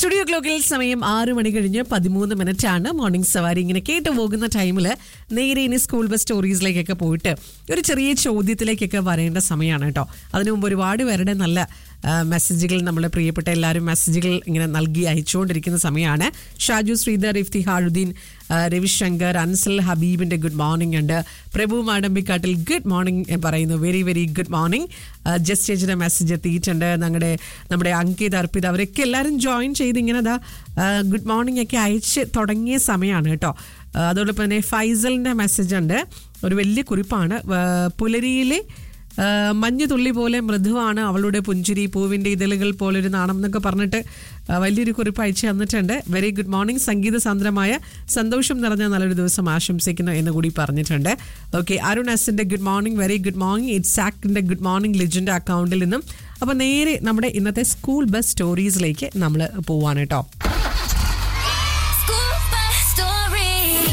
Studio ക്ലോക്കിൽ സമയം ആറ് മണി കഴിഞ്ഞ് പതിമൂന്ന് മിനിറ്റ് ആണ് മോർണിംഗ് സവാരി ഇങ്ങനെ കേട്ടു പോകുന്ന ടൈമിൽ നേരെ ഇനി സ്കൂൾ ബസ് സ്റ്റോറീസിലേക്കൊക്കെ പോയിട്ട് ഒരു ചെറിയ ചോദ്യത്തിലേക്കൊക്കെ വരേണ്ട സമയമാണ് കേട്ടോ അതിനു മുമ്പ് ഒരുപാട് പേരുടെ നല്ല ആ, മെസ്സേജുകൾ നമ്മളെ പ്രിയപ്പെട്ട എല്ലാവരും മെസ്സേജുകൾ ഇങ്ങനെ നൽകി അയച്ചുകൊണ്ടിരിക്കുന്ന സമയമാണ് ഷാജു ശ്രീധർ ഇഫ്തിഹാറുദ്ദീൻ ആ, രവിശങ്കർ അൻസൽ ഹബീബിന്റെ ഗുഡ് മോർണിംഗ് ഉണ്ട് പ്രഭു മാടമ്പിക്കാട്ടിൽ ഗുഡ് മോർണിംഗ് പറയുന്നു very very good morning just ചേച്ചിയുടെ മെസ്സേജ് എത്തിയിട്ടുണ്ട് ഞങ്ങളുടെ നമ്മുടെ അങ്കിത് അർപ്പിത് അവരൊക്കെ എല്ലാവരും ജോയിൻ ചെയ്ത് ഇങ്ങനെ അതാ ഗുഡ് മോർണിംഗ് ഒക്കെ അയച്ച് തുടങ്ങിയ സമയമാണ് കേട്ടോ ആ, അതോടൊപ്പം തന്നെ ഫൈസലിന്റെ മെസ്സേജ് ഉണ്ട് ഒരു വലിയ കുറിപ്പാണ് ആ, പുലരിയിലെ ആ, മഞ്ഞു തുള്ളി പോലെ മൃദുവാണ് അവളുടെ പുഞ്ചിരി പൂവിന്റെ ഇതളുകൾ പോലൊരു നാണം എന്നൊക്കെ പറഞ്ഞിട്ട് ആ, വലിയൊരു കുറിപ്പ് അയച്ചു തന്നിട്ടുണ്ട് വെരി ഗുഡ് മോർണിംഗ് സംഗീത സാന്ദ്രമായ സന്തോഷം നിറഞ്ഞ നല്ലൊരു ദിവസം ആശംസിക്കുന്നു എന്ന് കൂടി പറഞ്ഞിട്ടുണ്ട് ഓക്കെ അരുൺ എസിന്റെ good morning very good morning it's ആക്ടിന്റെ ഗുഡ് മോർണിംഗ് ലിജന്റെ അക്കൗണ്ടിൽ നിന്നും അപ്പൊ നേരെ നമ്മുടെ ഇന്നത്തെ സ്കൂൾ ബസ് സ്റ്റോറീസിലേക്ക് നമ്മൾ പോവാണ് കേട്ടോ School bus story.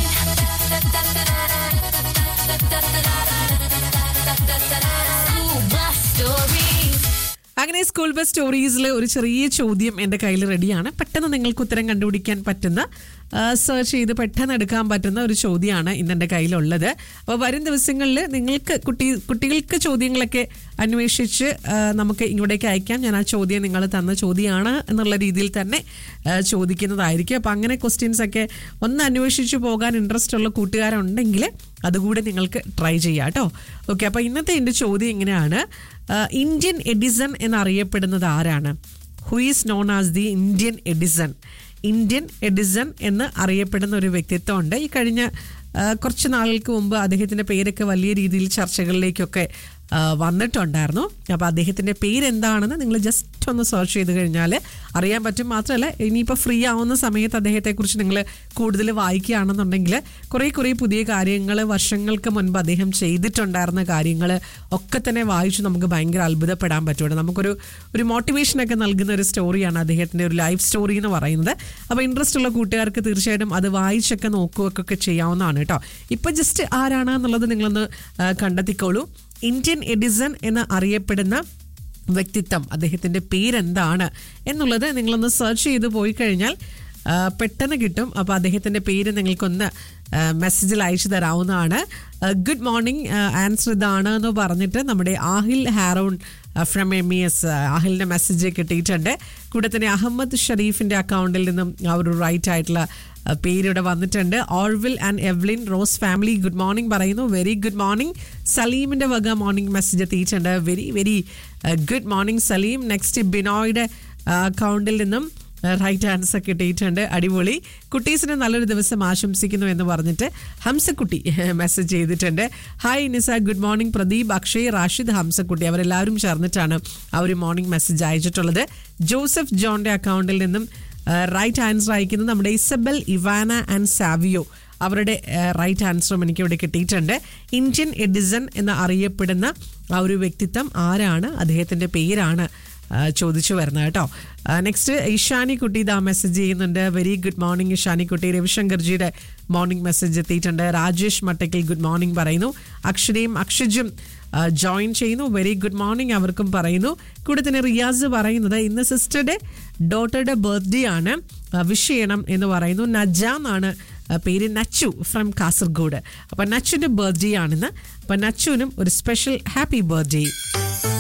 School bus story. അങ്ങനെ സ്കൂൾ ബസ് സ്റ്റോറീസിൽ ഒരു ചെറിയ ചോദ്യം എൻ്റെ കയ്യിൽ റെഡിയാണ് പെട്ടെന്ന് നിങ്ങൾക്ക് ഉത്തരം കണ്ടുപിടിക്കാൻ പറ്റുന്ന സെർച്ച് ചെയ്ത് പെട്ടെന്ന് എടുക്കാൻ പറ്റുന്ന ഒരു ചോദ്യമാണ് ഇന്ന് എൻ്റെ കയ്യിലുള്ളത് അപ്പോൾ വരും ദിവസങ്ങളിൽ നിങ്ങൾക്ക് കുട്ടി കുട്ടികൾക്ക് ചോദ്യങ്ങളൊക്കെ അന്വേഷിച്ച് ആ, നമുക്ക് ഇങ്ങോട്ടേക്ക് അയക്കാം ഞാൻ ആ ചോദ്യം നിങ്ങൾ തന്ന ചോദ്യമാണ് എന്നുള്ള രീതിയിൽ തന്നെ ആ, ചോദിക്കുന്നതായിരിക്കും അപ്പോൾ അങ്ങനെ ക്വസ്റ്റ്യൻസ് ഒക്കെ ഒന്ന് അന്വേഷിച്ച് പോകാൻ ഇൻട്രസ്റ്റ് ഉള്ള കൂട്ടുകാരുണ്ടെങ്കിൽ അതുകൂടെ നിങ്ങൾക്ക് ട്രൈ ചെയ്യാം കേട്ടോ ഓക്കെ അപ്പോൾ ഇന്നത്തെ എൻ്റെ ചോദ്യം ഇങ്ങനെയാണ് ആ, ഇന്ത്യൻ എഡിസൺ എന്നറിയപ്പെടുന്നത് ആരാണ് who is known as the Indian Edison Indian Edison എന്ന് അറിയപ്പെടുന്ന ഒരു വ്യക്തിത്വം ഉണ്ട് ഈ കഴിഞ്ഞ ആ, കുറച്ച് നാളുകൾക്ക് മുമ്പ് അദ്ദേഹത്തിൻ്റെ പേരൊക്കെ വലിയ രീതിയിൽ ചർച്ചകളിലേക്കൊക്കെ ആ, വന്നിട്ടുണ്ടായിരുന്നു അപ്പോൾ അദ്ദേഹത്തിൻ്റെ പേരെന്താണെന്ന് നിങ്ങൾ ജസ്റ്റ് ഒന്ന് സെർച്ച് ചെയ്ത് കഴിഞ്ഞാൽ അറിയാൻ പറ്റും മാത്രമല്ല ഇനിയിപ്പോൾ ഫ്രീ ആവുന്ന സമയത്ത് അദ്ദേഹത്തെക്കുറിച്ച് നിങ്ങൾ കൂടുതൽ വായിക്കുകയാണെന്നുണ്ടെങ്കിൽ കുറേ കുറേ പുതിയ കാര്യങ്ങൾ വർഷങ്ങൾക്ക് മുൻപ് അദ്ദേഹം ചെയ്തിട്ടുണ്ടായിരുന്ന കാര്യങ്ങൾ ഒക്കെ തന്നെ വായിച്ച് നമുക്ക് ഭയങ്കര അത്ഭുതപ്പെടാൻ പറ്റുള്ളൂ നമുക്കൊരു ഒരു മോട്ടിവേഷനൊക്കെ നൽകുന്ന ഒരു സ്റ്റോറിയാണ് അദ്ദേഹത്തിൻ്റെ ഒരു ലൈഫ് സ്റ്റോറി എന്ന് പറയുന്നത് അപ്പോൾ ഇൻട്രസ്റ്റ് ഉള്ള കൂട്ടുകാർക്ക് തീർച്ചയായിട്ടും അത് വായിച്ചൊക്കെ നോക്കുകയൊക്കെ ചെയ്യാവുന്നതാണ് കേട്ടോ ഇപ്പം ജസ്റ്റ് ആരാണ് എന്നുള്ളത് നിങ്ങളൊന്ന് ആ, കണ്ടെത്തിക്കോളൂ ഇന്ത്യൻ എഡിസൺ എന്ന് അറിയപ്പെടുന്ന വ്യക്തിത്വം അദ്ദേഹത്തിൻ്റെ പേരെന്താണ് എന്നുള്ളത് നിങ്ങളൊന്ന് സെർച്ച് ചെയ്ത് പോയി കഴിഞ്ഞാൽ ആ, പെട്ടെന്ന് കിട്ടും അപ്പോൾ അദ്ദേഹത്തിൻ്റെ പേര് നിങ്ങൾക്കൊന്ന് മെസ്സേജിൽ അയച്ചു തരാവുന്നതാണ് ഗുഡ് മോർണിംഗ് ആൻസർ ഇതാണ് എന്ന് പറഞ്ഞിട്ട് നമ്മുടെ Ahil Haroon from M E S ആഹിലിൻ്റെ മെസ്സേജ് കിട്ടിയിട്ടുണ്ട് കൂടെ തന്നെ അഹമ്മദ് ഷരീഫിൻ്റെ അക്കൗണ്ടിൽ നിന്നും ആ ഒരു റൈറ്റ് ആയിട്ടുള്ള ആ, പേര് ഇവിടെ വന്നിട്ടുണ്ട് ഓൾവിൽ and Evelyn Rose family good morning പറയുന്നു വെരി ഗുഡ് മോർണിംഗ് സലീമിൻ്റെ വക മോർണിംഗ് മെസ്സേജ് എത്തിയിട്ടുണ്ട് very very good morning Saleem next ബിനോയുടെ അക്കൗണ്ടിൽ നിന്നും റൈറ്റ് ആൻസർ കിട്ടിയിട്ടുണ്ട് അടിപൊളി കുട്ടീസിന് നല്ലൊരു ദിവസം ആശംസിക്കുന്നു എന്ന് പറഞ്ഞിട്ട് ഹംസക്കുട്ടി മെസ്സേജ് ചെയ്തിട്ടുണ്ട് hi Nisa good morning Pradeep Akshay Rashid Hamsakutty അവരെല്ലാവരും ചേർന്നിട്ടാണ് ആ ഒരു മോർണിംഗ് മെസ്സേജ് അയച്ചിട്ടുള്ളത് ജോസഫ് ജോണിന്റെ അക്കൗണ്ടിൽ നിന്നും റൈറ്റ് ആൻസർ അയക്കുന്നത് നമ്മുടെ ഇസബൽ ഇവാന ആൻഡ് സാവിയോ അവരുടെ റൈറ്റ് ആൻസറും എനിക്ക് ഇവിടെ കിട്ടിയിട്ടുണ്ട് ഇന്ത്യൻ എഡിസൺ എന്ന് അറിയപ്പെടുന്ന ആ ഒരു വ്യക്തിത്വം ആരാണ് അദ്ദേഹത്തിൻ്റെ പേരാണ് ആ, ചോദിച്ചു വരുന്നത് കേട്ടോ നെക്സ്റ്റ് ഇഷാനി കുട്ടി ഇതാ മെസ്സേജ് ചെയ്യുന്നുണ്ട് വെരി ഗുഡ് മോർണിംഗ് ഇഷാനി കുട്ടി രവിശങ്കർജിയുടെ മോർണിംഗ് മെസ്സേജ് എത്തിയിട്ടുണ്ട് രാജേഷ് മട്ടക്കൽ ഗുഡ് മോർണിംഗ് പറയുന്നു അക്ഷരയും അക്ഷജും ജോയിൻ ചെയ്യുന്നു വെരി ഗുഡ് മോർണിംഗ് അവർക്കും പറയുന്നു കൂടെ തന്നെ റിയാസ് പറയുന്നത് ഇന്ന് സിസ്റ്ററുടെ ഡോട്ടറുടെ ബർത്ത്ഡേ ആണ് വിഷ് ചെയ്യണം എന്ന് പറയുന്നു നജ എന്നാണ് ആ, പേര് നച്ചു ഫ്രം കാസർഗോഡ് അപ്പം നച്ചുവിൻ്റെ ബർത്ത്ഡേ ആണെന്ന് അപ്പം നച്ചുവിനും ഒരു സ്പെഷ്യൽ ഹാപ്പി ബർത്ത്ഡേ